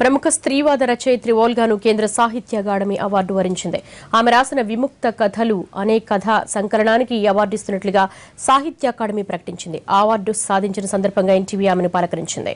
ప్రముఖ స్త్రీవాద రచయిత్రి ఓల్గాను కేంద్ర సాహిత్య అకాడమీ అవార్డు వరించింది ఆమె రాసిన విముక్త కథలు అనే కథ సంకలనానికి ఈ అవార్డు ఇస్తున్నట్లుగా సాహిత్య అకాడమీ ప్రకటించింది ఆ అవార్డు సాధించిన సందర్భంగా ఎన్టీవీ ఆమెను పలకరించింది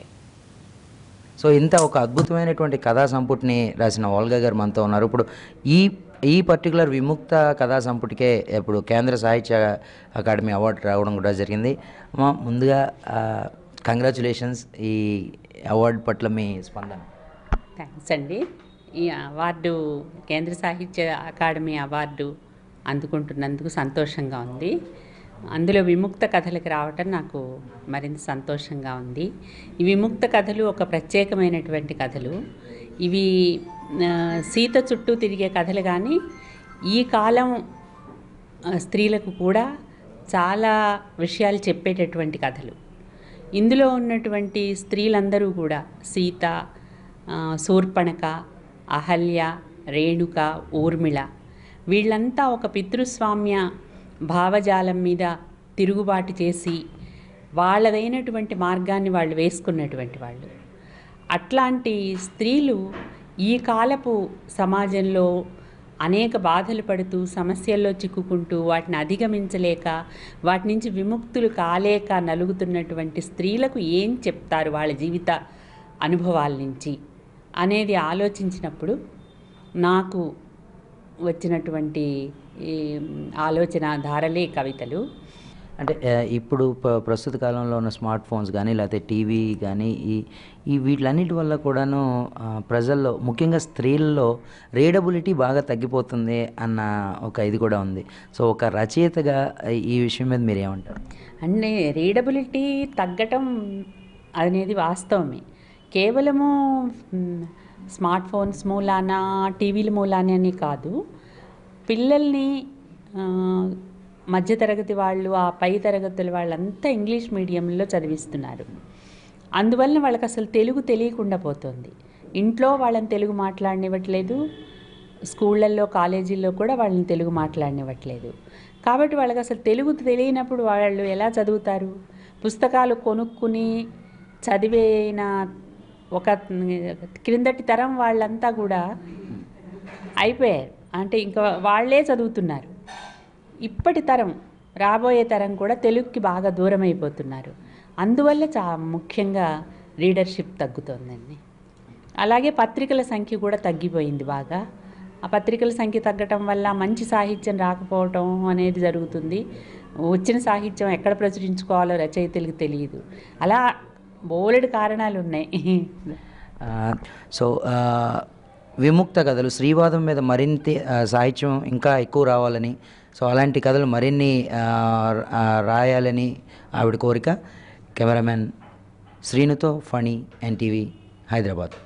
సో ఇంత ఒక అద్భుతమైనటువంటి కథా సంపుటిని రాసిన ఓల్గా గారు మనతో ఉన్నారు ఇప్పుడు ఈ ఈ పర్టికులర్ విముక్త కథా సంపుటికే ఇప్పుడు కేంద్ర సాహిత్య అకాడమీ అవార్డు రావడం కూడా జరిగింది అమ్మా ముందుగా కంగ్రాచులేషన్స్ ఈ అవార్డు పట్ల మీ స్పందన థ్యాంక్స్ అండి ఈ అవార్డు కేంద్ర సాహిత్య అకాడమీ అవార్డు అందుకుంటున్నందుకు సంతోషంగా ఉంది అందులో విముక్త కథలకు రావటం నాకు మరింత సంతోషంగా ఉంది ఈ విముక్త కథలు ఒక ప్రత్యేకమైనటువంటి కథలు ఇవి ఆ, సీత చుట్టూ తిరిగే కథలు కానీ ఈ కాలం ఆ, స్త్రీలకు కూడా చాలా విషయాలు చెప్పేటటువంటి కథలు ఇందులో ఉన్నటువంటి స్త్రీలందరూ కూడా సీత ఆ, శూర్పణఖ అహల్య రేణుక ఊర్మిళ వీళ్ళంతా ఒక పితృస్వామ్య భావజాలం మీద తిరుగుబాటు చేసి వాళ్ళదైనటువంటి మార్గాన్ని వాళ్ళు వేసుకున్నటువంటి వాళ్ళు అట్లాంటి స్త్రీలు ఈ కాలపు సమాజంలో అనేక బాధలు పడుతూ సమస్యల్లో చిక్కుకుంటూ వాటిని అధిగమించలేక వాటి నుంచి విముక్తులు కాలేక నలుగుతున్నటువంటి స్త్రీలకు ఏం చెప్తారు వాళ్ళ జీవిత అనుభవాల నుంచి అనేది ఆలోచించినప్పుడు నాకు వచ్చినటువంటి ఈ ఆలోచన ధారలే కవితలు అంటే ఆ, ఇప్పుడు ప- ప్రస్తుత కాలంలో ఉన్న స్మార్ట్ ఫోన్స్ కానీ లేకపోతే టీవీ కానీ ఈ ఈ వీటిలన్నిటి వల్ల కూడాను ఆ, ప్రజల్లో ముఖ్యంగా స్త్రీల్లో రీడబిలిటీ బాగా తగ్గిపోతుంది అన్న ఒక ఇది కూడా ఉంది సో ఒక రచయితగా ఈ విషయం మీద మీరు ఏమంటారు అంటే రీడబిలిటీ తగ్గటం అనేది వాస్తవమే కేవలము మ్, స్మార్ట్ ఫోన్స్ మూలాన టీవీల మూలానే అని కాదు పిల్లల్ని ఆ, మధ్యతరగతి వాళ్ళు ఆ పై తరగతుల వాళ్ళంతా ఇంగ్లీష్ మీడియంలో చదివిస్తున్నారు అందువల్ల వాళ్ళకి అసలు తెలుగు తెలియకుండా పోతుంది ఇంట్లో వాళ్ళని తెలుగు మాట్లాడనివ్వట్లేదు స్కూళ్ళల్లో కాలేజీల్లో కూడా వాళ్ళని తెలుగు మాట్లాడనివ్వట్లేదు కాబట్టి వాళ్ళకి అసలు తెలుగు తెలియనప్పుడు వాళ్ళు ఎలా చదువుతారు పుస్తకాలు కొనుక్కుని చదివేన ఒక క్రిందటి తరం వాళ్ళంతా కూడా అయిపోయారు అంటే ఇంకా వాళ్ళే చదువుతున్నారు ఇప్పటి తరం రాబోయే తరం కూడా తెలుగుకి బాగా దూరం అయిపోతున్నారు అందువల్ల చా ముఖ్యంగా రీడర్షిప్ తగ్గుతోందండి అలాగే పత్రికల సంఖ్య కూడా తగ్గిపోయింది బాగా ఆ పత్రికల సంఖ్య తగ్గటం వల్ల మంచి సాహిత్యం రాకపోవటం అనేది జరుగుతుంది వచ్చిన సాహిత్యం ఎక్కడ ప్రచురించుకోవాలో రచయితలకు తెలియదు అలా బోలెడు కారణాలు ఉన్నాయి ఆ, సో ఆ, విముక్త కథలు శ్రీవాదం మీద మరింత ఆ, సాహిత్యం ఇంకా ఎక్కువ రావాలని సో అలాంటి కథలు మరిన్ని ఆ, ఆ, రాయాలని ఆవిడ కోరిక కెమెరామెన్ శ్రీనుతో ఫణి ఎన్టీవీ హైదరాబాద్